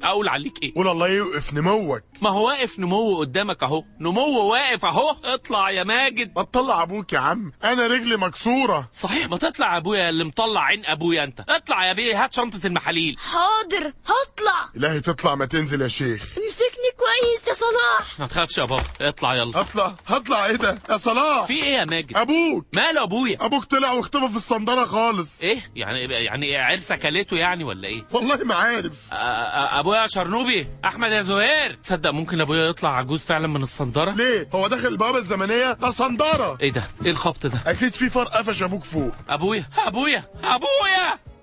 اقول عليك ايه قول الله يوقف نموك ما هو واقف نمو قدامك اهو نمو واقف اهو اطلع يا ماجد ما تطلع ابوك يا عم انا رجلي مكسوره صحيح ما تطلع يا ابويا اللي مطلع عين ابويا انت اطلع يا بيه هات شنطه المحاليل حاضر هطلع الهي تطلع ما تنزل يا شيخ امسكني كويس يا صلاح ما تخافش يا بابا اطلع يلا هطلع هطلع ايه ده يا صلاح في ايه يا ماجد ابوك ماله ابويا ابوك طلع واختفى في الصندره خالص ايه يعني يعني إيه عرسه كلته يعني ولا ايه والله ما عارف أ- أ- ابويا يا شرنوبي احمد يا زهير تصدق ممكن ابويا يطلع عجوز فعلا من الصندره ليه هو داخل البوابه الزمنيه ده صندره ايه ده ايه الخبط ده اكيد في فرق قفش ابوك فوق ابويا ابويا ابويا